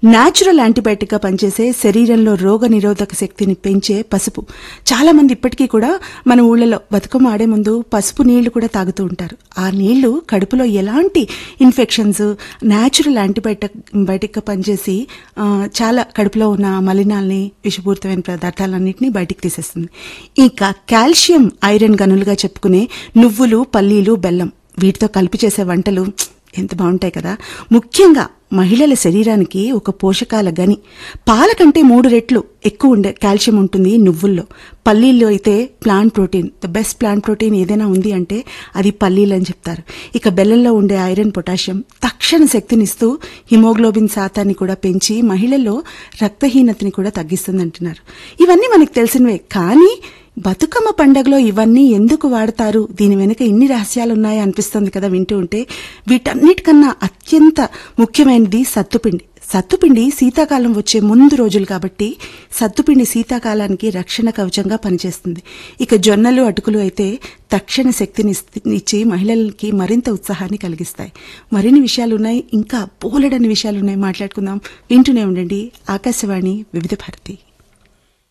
natural antibiotic గా పనిచేసే శరీరంలో రోగ నిరోధక శక్తిని పెంచే పసుపు చాలా మంది ఇప్పటికీ కూడా మన ఊళ్ళలో బతుకమ్మ ఆడే ముందు పసుపు నీళ్లు కూడా తాగుతూ ఉంటారు ఆ నీళ్లు కడుపులో ఎలాంటి ఇన్ఫెక్షన్స్ న్యాచురల్ యాంటీబయాటిక్ బయటిక్ గా పనిచేసి ఆ, చాలా కడుపులో ఉన్న మలినాల్ని విషపూరితమైన పదార్థాలన్నింటినీ బయటికి తీసేస్తుంది ఇంకా కాల్షియం ఐరన్ గనులుగా చెప్పుకునే నువ్వులు పల్లీలు బెల్లం వీటితో కలిపి చేసే వంటలు ఎంత బాగుంటాయి కదా ముఖ్యంగా మహిళల శరీరానికి ఒక పోషకాల గని పాల కంటే మూడు రెట్లు ఎక్కువ ఉండే కాల్షియం ఉంటుంది నువ్వుల్లో పల్లీల్లో అయితే plant protein the best plant protein ఏదైనా ఉంది అంటే అది పల్లీలు అని చెప్తారు ఇక బెల్లంలో ఉండే ఐరన్ పొటాషియం తక్షణ శక్తినిస్తూ హిమోగ్లోబిన్ శాతాన్ని కూడా పెంచి మహిళల్లో రక్తహీనతని కూడా తగ్గిస్తుంది అంటున్నారు ఇవన్నీ మనకు తెలిసినవే కానీ బతుకమ్మ పండగలో ఇవన్నీ ఎందుకు వాడతారు దీని వెనుక ఇన్ని రహస్యాలు ఉన్నాయా అనిపిస్తుంది కదా వింటూ ఉంటే వీటన్నిటికన్నా అత్యంత ముఖ్యమైనది సత్తుపిండి సత్తుపిండి శీతాకాలం వచ్చే ముందు రోజులు కాబట్టి సత్తుపిండి శీతాకాలానికి రక్షణ కవచంగా పనిచేస్తుంది ఇక జొన్నలు అటుకులు అయితే తక్షణ శక్తిని ఇస్త- ఇచ్చి మహిళలకి మరింత ఉత్సాహాన్ని కలిగిస్తాయి మరిన్ని విషయాలు ఉన్నాయి ఇంకా పోలెడని విషయాలు ఉన్నాయి మాట్లాడుకుందాం వింటూనే ఉండండి ఆకాశవాణి వివిధ భారతి